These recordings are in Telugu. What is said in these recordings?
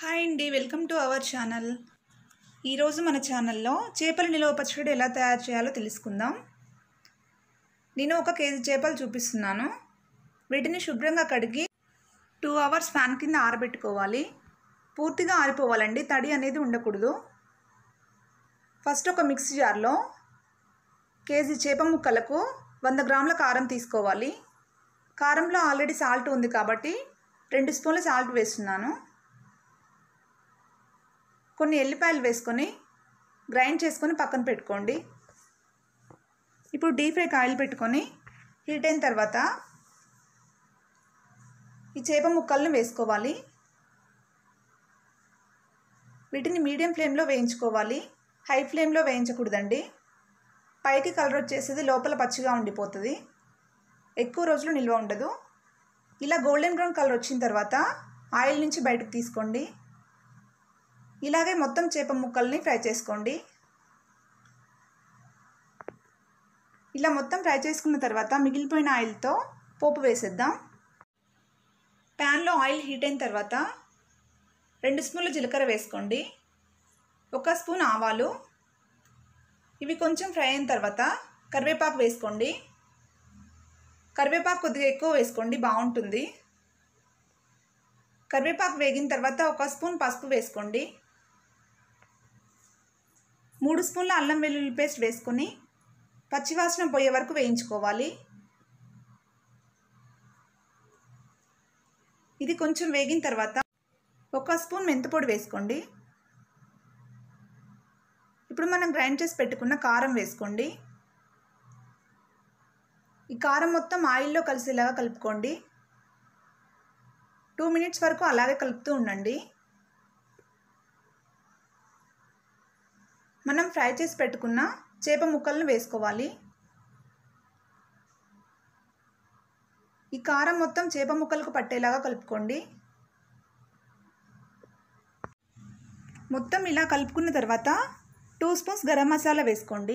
హాయ్ అండి వెల్కమ్ టు అవర్ ఛానల్ ఈరోజు మన ఛానల్లో చేపల నిలవ పచ్చడి ఎలా తయారు చేయాలో తెలుసుకుందాం నేను ఒక కేజీ చేపలు చూపిస్తున్నాను వీటిని శుభ్రంగా కడిగి టూ అవర్స్ ఫ్యాన్ కింద ఆరబెట్టుకోవాలి పూర్తిగా ఆరిపోవాలండి తడి అనేది ఉండకూడదు ఫస్ట్ ఒక మిక్సీ జార్లో కేజీ చేప ముక్కలకు వంద గ్రాముల కారం తీసుకోవాలి కారంలో ఆల్రెడీ సాల్ట్ ఉంది కాబట్టి రెండు స్పూన్ల సాల్ట్ వేస్తున్నాను కొన్ని ఎల్లిపాయలు వేసుకొని గ్రైండ్ చేసుకొని పక్కన పెట్టుకోండి ఇప్పుడు డీప్ ఫ్రైకి ఆయిల్ పెట్టుకొని హీట్ అయిన తర్వాత ఈ చేప ముక్కలను వేసుకోవాలి వీటిని మీడియం ఫ్లేమ్లో వేయించుకోవాలి హై ఫ్లేమ్లో వేయించకూడదండి పైకి కలర్ వచ్చేసేది లోపల పచ్చిగా ఉండిపోతుంది ఎక్కువ రోజులు నిల్వ ఉండదు ఇలా గోల్డెన్ బ్రౌన్ కలర్ వచ్చిన తర్వాత ఆయిల్ నుంచి బయటకు తీసుకోండి ఇలాగే మొత్తం చేప ముక్కల్ని ఫ్రై చేసుకోండి ఇలా మొత్తం ఫ్రై చేసుకున్న తర్వాత మిగిలిపోయిన ఆయిల్తో పోపు వేసేద్దాం ప్యాన్లో ఆయిల్ హీట్ అయిన తర్వాత రెండు స్పూన్ల జీలకర్ర వేసుకోండి ఒక స్పూన్ ఆవాలు ఇవి కొంచెం ఫ్రై అయిన తర్వాత కరివేపాకు వేసుకోండి కరివేపాకు కొద్దిగా ఎక్కువ వేసుకోండి బాగుంటుంది కరివేపాకు వేగిన తర్వాత ఒక స్పూన్ పసుపు వేసుకోండి మూడు స్పూన్ల అల్లం వెల్లుల్లి పేస్ట్ వేసుకొని పచ్చివాసన పోయే వరకు వేయించుకోవాలి ఇది కొంచెం వేగిన తర్వాత ఒక స్పూన్ మెంతిపొడి వేసుకోండి ఇప్పుడు మనం గ్రైండ్ చేసి పెట్టుకున్న కారం వేసుకోండి ఈ కారం మొత్తం ఆయిల్లో కలిసేలాగా కలుపుకోండి టూ మినిట్స్ వరకు అలాగే కలుపుతూ ఉండండి మనం ఫ్రై చేసి పెట్టుకున్న చేప ముక్కలను వేసుకోవాలి ఈ కారం మొత్తం చేప ముక్కలకు పట్టేలాగా కలుపుకోండి మొత్తం ఇలా కలుపుకున్న తర్వాత టూ స్పూన్స్ గరం మసాలా వేసుకోండి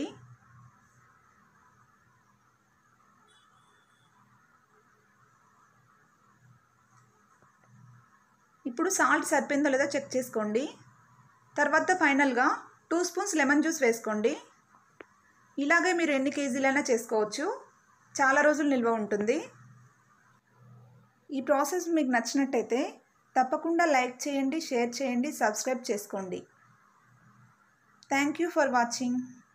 ఇప్పుడు సాల్ట్ సరిపోయిందో లేదో చెక్ చేసుకోండి తర్వాత ఫైనల్గా టూ స్పూన్స్ లెమన్ జ్యూస్ వేసుకోండి ఇలాగే మీరు ఎన్ని కేజీలైనా చేసుకోవచ్చు చాలా రోజులు నిల్వ ఉంటుంది ఈ ప్రాసెస్ మీకు నచ్చినట్టయితే తప్పకుండా లైక్ చేయండి షేర్ చేయండి సబ్స్క్రైబ్ చేసుకోండి థ్యాంక్ యూ ఫర్ వాచింగ్